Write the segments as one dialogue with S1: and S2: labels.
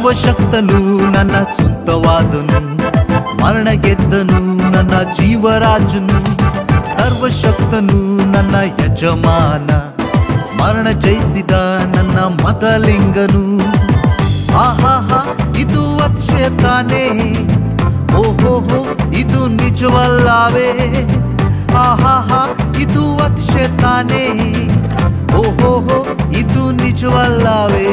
S1: ಸರ್ವಶಕ್ತನು ನನ್ನ ಸ್ವಂತವಾದನು ಮರಣ ಗೆದ್ದನು ನನ್ನ ಜೀವರಾಜನು ಸರ್ವಶಕ್ತನು ನನ್ನ ಯಜಮಾನ ಮರಣ ಜಯಿಸಿದ ನನ್ನ ಮತಲಿಂಗನು ಆಹಾಹಾ ಇದು ಅತಿಶಯ ತಾನೇ ಓಹೋಹೋ ಇದು ನಿಜವಲ್ಲವೇ ಆಹಾಹಾ ಇದು ಅತಿಶಯ ತಾನೇ ಓಹೋಹೋ ಇದು ನಿಜವಲ್ಲವೇ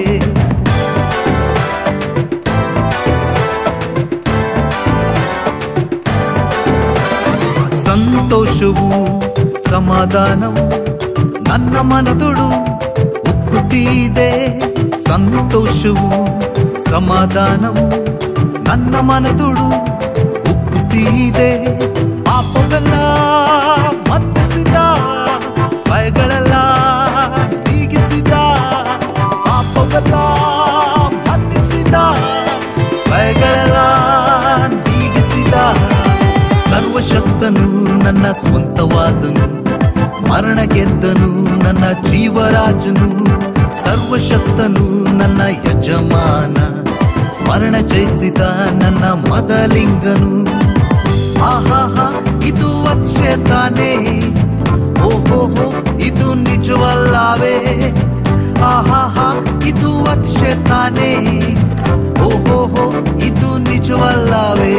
S1: ಸಂತೋಷವು ಸಮಾಧಾನವು ನನ್ನ ಮನದುಡು ಉಕ್ಕುತ್ತಿದೆ ಸಂತೋಷವು ಸಮಾಧಾನವು ನನ್ನ ಮನದುಡು ಉಕ್ಕುತ್ತಿದೆ ಪಾಪವೆಲ್ಲ ಮನ್ನಿಸಿದ ಭಯಗಳೆಲ್ಲ ನೀಗಿಸಿದ ಪಾಪವೆಲ್ಲ ಮನ್ನಿಸಿದ ಭಯಗಳೆಲ್ಲ ನೀಗಿಸಿದ ಸರ್ವಶಕ್ತನು ನನ್ನ ಸ್ವಂತವಾದನು ಮರಣ ಗೆದ್ದನು ನನ್ನ ಜೀವರಾಜನು ಸರ್ವಶಕ್ತನು ನನ್ನ ಯಜಮಾನ ಮರಣ ಜಯಿಸಿದ ನನ್ನ ಮದಲಿಂಗನು ಆಹಾಹಾ ಇದು ಅತಿಶಯ ತಾನೇ ಓಹೋಹೋ ಇದು ನಿಜವಲ್ಲವೇ ಆಹಾಹಾ ಇದು ಅತಿಶಯ ತಾನೇ ಓಹೋಹೋ ಇದು ನಿಜವಲ್ಲವೇ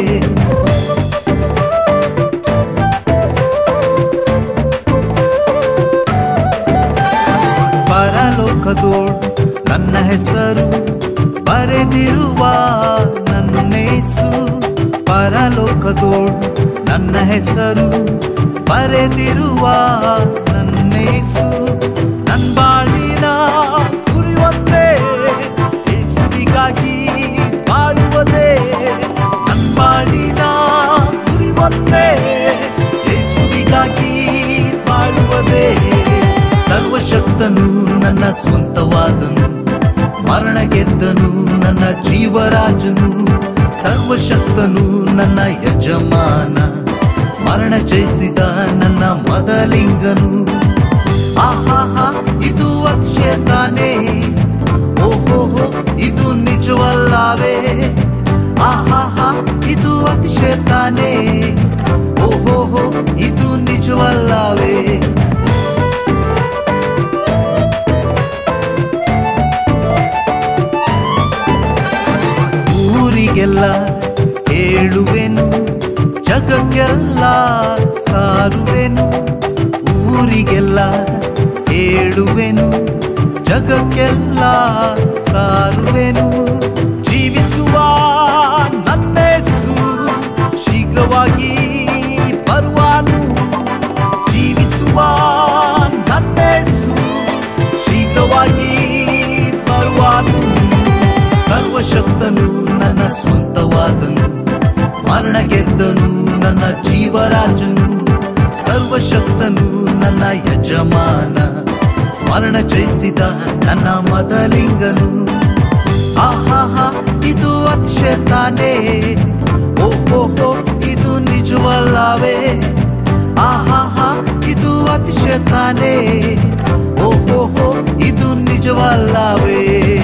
S1: ಪರಲೋಕದೋಳ್ ನನ್ನ ಹೆಸರು ಬರೆದಿರುವ ನನ್ನೇಸು ಪರಲೋಕದೋಳ್ ನನ್ನ ಹೆಸರು ಬರೆದಿರುವ ನನ್ನೇಸು ನನ್ ಬಾಳಿನ ಗುರಿ ಒಂದೇ ಯೇಸುವಿಗಾಗಿ ಬಾಳುವುದೇ ನನ್ ಬಾಳಿನ ಗುರಿ ಒಂದೇ ಯೇಸುವಿಗಾಗಿ ಬಾಳುವುದೇ ಸರ್ವಶಕ್ತನು ನನ್ನ ಸ್ವಂತವಾದನು ಮರಣ ಗೆದ್ದನು ನನ್ನ ಜೀವರಾಜನು ಸರ್ವಶಕ್ತನು ನನ್ನ ಯಜಮಾನ ಮರಣ ಜಯಿಸಿದ ನನ್ನ ಮದಲಿಂಗನು ಆಹಾಹಾ ಇದು ಅತಿಶಯ ತಾನೇ ಓಹೋಹೋ ಇದು ನಿಜವಲ್ಲವೇ ಆಹಾಹಾ ಇದು ಅತಿಶಯ ತಾನೇ ಓಹೋಹೋ ಇದು ನಿಜವಲ್ಲವೇ ಊರಿಗೆಲ್ಲ ಹೇಳುವೆನು ಜಗಕ್ಕೆಲ್ಲ ಸಾರುವೆನು ಊರಿಗೆಲ್ಲ ಹೇಳುವೆನು ಜಗಕ್ಕೆಲ್ಲ ಸಾರುವೆನು ಜೀವಿಸುವ ನನ್ನೆಸು ಶೀಘ್ರವಾಗಿ ಬರುವಾನು ಜೀವಿಸುವ ನನ್ನೆಸು ಶೀಘ್ರವಾಗಿ ಬರುವಾನು ಸರ್ವಶಕ್ತನು ನನ್ನ ಸ್ವಂತವಾದನು ಮರಣ ಗೆದ್ದನು ನನ್ನ ಜೀವರಾಜನು ಸರ್ವಶಕ್ತನು ನನ್ನ ಯಜಮಾನ ಮರಣ ಜಯಿಸಿದ ನನ್ನ ಮದಲಿಂಗನು ಆಹಾಹಾ ಇದು ಅತಿಶಯ ತಾನೇ ಓಹೋಹೋ ಇದು ನಿಜವಲ್ಲವೇ ಆಹಾಹಾ ಇದು ಅತಿಶಯ ತಾನೇ ಓಹೋಹೋ ಇದು ನಿಜವಲ್ಲವೇ